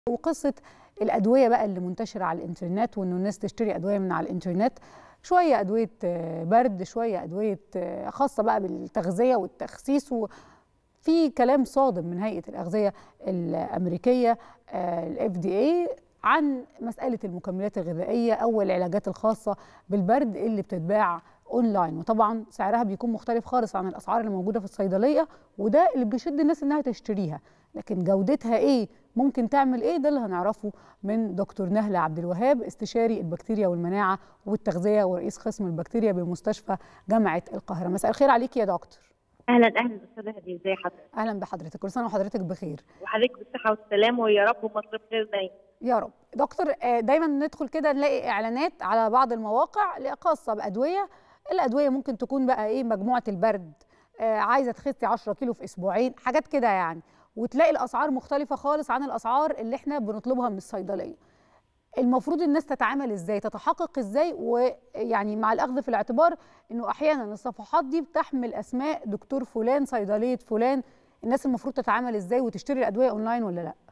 وقصه الادويه بقى اللي منتشره على الانترنت وانه الناس تشتري ادويه من على الانترنت شويه ادويه برد شويه ادويه خاصه بقى بالتغذيه والتخسيس وفي كلام صادم من هيئه الاغذيه الامريكيه الاف دي اي عن مساله المكملات الغذائيه او العلاجات الخاصه بالبرد اللي بتتباع اونلاين وطبعا سعرها بيكون مختلف خالص عن الاسعار اللي موجوده في الصيدليه وده اللي بيشد الناس انها تشتريها لكن جودتها ايه ممكن تعمل ايه ده اللي هنعرفه من دكتور نهله عبد الوهاب استشاري البكتيريا والمناعه والتغذيه ورئيس قسم البكتيريا بمستشفى جامعه القاهره مساء الخير عليك يا دكتور اهلا اهلا استاذه هديه ازي حضرتك اهلا بحضرتك كل سنه وحضرتك بخير وحضرتك بالصحه والسلام ويا رب ومصر بخير دايما يا رب دكتور دايما ندخل كده نلاقي اعلانات على بعض المواقع خاصه بادويه الادويه ممكن تكون بقى ايه مجموعه البرد آه عايزه تخسي 10 كيلو في اسبوعين حاجات كده يعني وتلاقي الاسعار مختلفه خالص عن الاسعار اللي احنا بنطلبها من الصيدليه المفروض الناس تتعامل ازاي تتحقق ازاي ويعني مع الاخذ في الاعتبار انه احيانا الصفحات دي بتحمل اسماء دكتور فلان صيدليه فلان الناس المفروض تتعامل ازاي وتشتري الادويه اونلاين ولا لا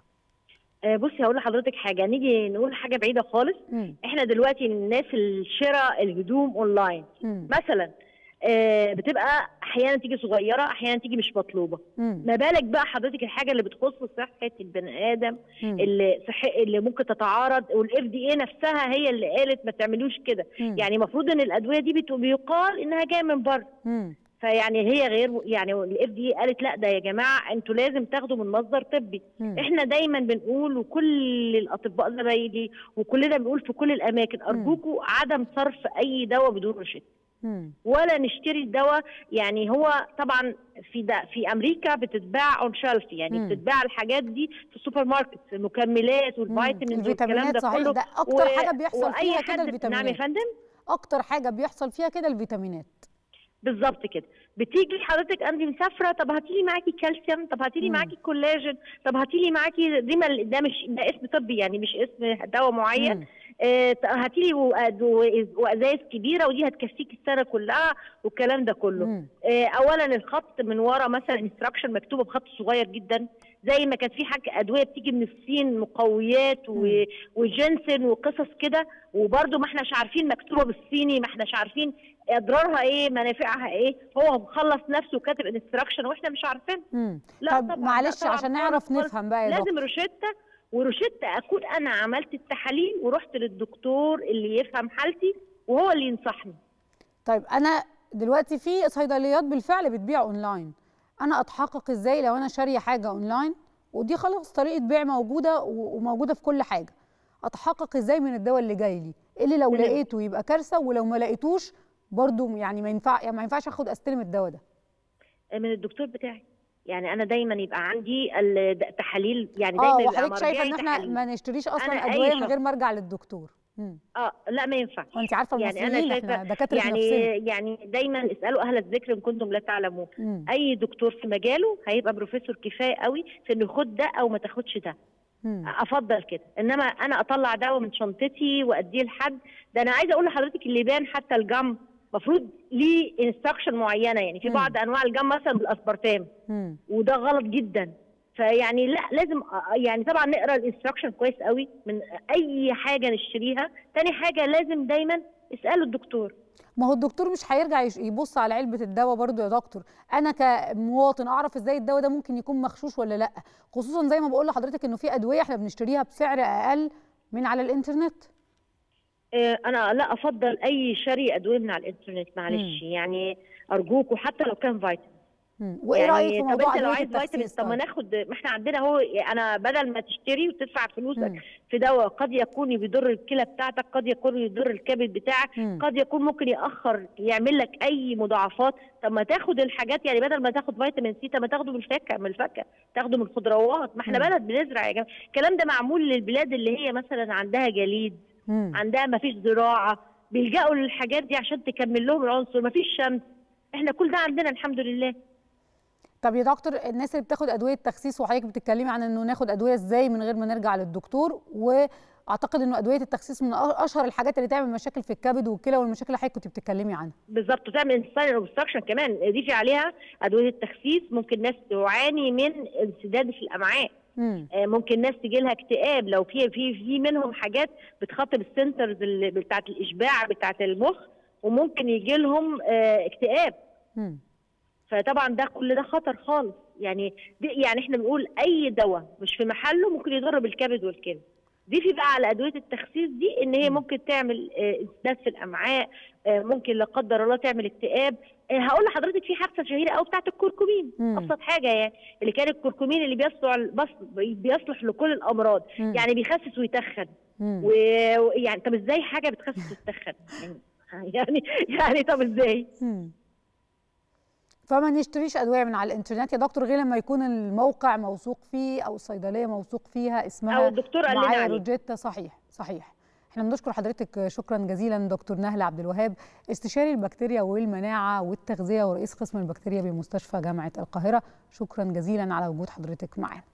بصي هقول لحضرتك حاجه نيجي نقول حاجه بعيده خالص م. احنا دلوقتي الناس الشراء الهدوم اونلاين م. مثلا آه بتبقى احيانا تيجي صغيره احيانا تيجي مش مطلوبه م. ما بالك بقى حضرتك الحاجه اللي بتخص صحه البني ادم م. اللي صحي اللي ممكن تتعارض والاف دي اي نفسها هي اللي قالت ما تعملوش كده يعني المفروض ان الادويه دي بيقال انها جايه من بره فيعني هي غير يعني الاف دي قالت لا ده يا جماعه انتوا لازم تاخدوا من مصدر طبي مم. احنا دايما بنقول وكل الاطباء زمايلي وكلنا بنقول في كل الاماكن ارجوكوا عدم صرف اي دواء بدون رشد ولا نشتري الدواء يعني هو طبعا في ده في امريكا بتتباع اون شلف يعني مم. بتتباع الحاجات دي في السوبر ماركت المكملات والفيتامينز والكلام ده صحيح كله ده اكتر و... حاجه بيحصل فيها كده الفيتامينات نعم يا فندم اكتر حاجه بيحصل فيها كده الفيتامينات بالظبط كده بتيجي حضرتك انت مسافره طب هاتي لي معاكي كالسيوم طب هاتي لي معاكي كولاجين طب هاتي لي معاكي دي ما ده مش ده اسم طبي يعني مش اسم دواء معين آه هاتي لي وازايز كبيره ودي هتكفيك السنه كلها والكلام ده كله آه اولا الخط من ورا مثلا انستراكشن مكتوبه بخط صغير جدا زي ما كانت في حاجه ادويه بتيجي من الصين مقويات وجنسن وقصص كده وبرده ما احناش عارفين مكتوبه بالصيني ما احناش عارفين اضرارها ايه منافعها ايه هو مخلص نفسه وكاتب انستراكشن واحنا مش عارفين لا طب معلش عشان نعرف نفهم بقى يا لازم روشته وروشته اكون انا عملت التحاليل ورحت للدكتور اللي يفهم حالتي وهو اللي ينصحني طيب انا دلوقتي في صيدليات بالفعل بتبيع اونلاين انا اتحقق ازاي لو انا شاريه حاجه اونلاين ودي خلاص طريقه بيع موجوده وموجوده في كل حاجه اتحقق ازاي من الدواء اللي جاي لي اللي لو لقيته يبقى كارثه ولو ما لقيتوش برضو يعني ما ينفع يعني ما ينفعش اخد استلم الدواء ده من الدكتور بتاعي يعني انا دايما يبقى عندي التحاليل يعني دايما اه وحضرتك شايفه ان احنا ما نشتريش اصلا ادويه من غير ما ارجع للدكتور مم. اه لا ما ينفعش وانت عارفه يعني انا شايفه دكاتره يعني نفسنا. يعني دايما اسالوا اهل الذكر ان كنتم لا تعلمون اي دكتور في مجاله هيبقى بروفيسور كفايه قوي في انه خد ده او ما تاخدش ده مم. افضل كده انما انا اطلع دواء من شنطتي واديه لحد ده انا عايزه اقول لحضرتك اللي بان حتى الجم المفروض ليه انستراكشن معينه يعني في بعض انواع الجم مثلا بالاسبرتام وده غلط جدا فيعني لا لازم يعني طبعا نقرا الانستراكشن كويس قوي من اي حاجه نشتريها تاني حاجه لازم دايما اسالوا الدكتور ما هو الدكتور مش هيرجع يبص على علبه الدواء برضو يا دكتور انا كمواطن اعرف ازاي الدواء ده ممكن يكون مغشوش ولا لا خصوصا زي ما بقول لحضرتك انه في ادويه احنا بنشتريها بسعر اقل من على الانترنت انا لا افضل اي شري ادويه من على الانترنت معلش يعني ارجوكوا حتى لو كان فيتامين وايه يعني رايك في موضوع طب انت لو عايز فيتامين طب ما ناخد ما احنا عندنا اهو انا بدل ما تشتري وتدفع فلوسك مم. في دواء قد يكون بيضر الكلى بتاعتك قد يكون يضر الكبد بتاعك مم. قد يكون ممكن ياخر يعمل لك اي مضاعفات طب ما تاخد الحاجات يعني بدل ما تاخد فيتامين سي طب ما تاخده من الفاكهه من الفاكهه تاخده من الخضروات ما احنا بلد بنزرع يا جماعه الكلام ده معمول للبلاد اللي هي مثلا عندها جليد مم. عندها ما فيش زراعه بيلجأوا للحاجات دي عشان تكمل لهم العنصر ما فيش شمس احنا كل ده عندنا الحمد لله طب يا دكتور الناس اللي بتاخد ادويه تخسيس وحضرتك بتتكلمي عن انه ناخد ادويه ازاي من غير ما نرجع للدكتور واعتقد انه ادويه التخسيس من اشهر الحاجات اللي تعمل مشاكل في الكبد والكلى والمشاكل اللي حضرتك كنت بتتكلمي عنها بالظبط وتعمل انسان اوبستراكشن كمان ضيفي عليها ادويه التخسيس ممكن ناس تعاني من انسداد في الامعاء آه ممكن ناس تجي لها اكتئاب لو في في في منهم حاجات بتخاطب السنترز بتاعه الاشباع بتاعه المخ وممكن يجي لهم آه اكتئاب مم. فطبعا ده كل ده خطر خالص يعني دي يعني احنا بنقول اي دواء مش في محله ممكن يضر بالكبد والكلى دي في بقى على ادويه التخسيس دي ان هي ممكن تعمل اسداد في الامعاء ممكن لا قدر الله تعمل اكتئاب هقول لحضرتك في حادثه شهيره قوي بتاعت الكركمين ابسط حاجه يعني اللي كان الكركمين اللي بيصلح بيصلح لكل الامراض مم. يعني بيخسس ويتخن ويعني طب ازاي حاجه بتخسس وتتخن يعني يعني طب ازاي مم. فما نشتريش ادويه من على الانترنت يا دكتور غير لما يكون الموقع موثوق فيه او الصيدليه موثوق فيها اسمها او الدكتور قال لنا عليه روجيتا صحيح صحيح احنا بنشكر حضرتك شكرا جزيلا دكتور نهله عبد الوهاب استشاري البكتيريا والمناعه والتغذيه ورئيس قسم البكتيريا بمستشفى جامعه القاهره شكرا جزيلا على وجود حضرتك معانا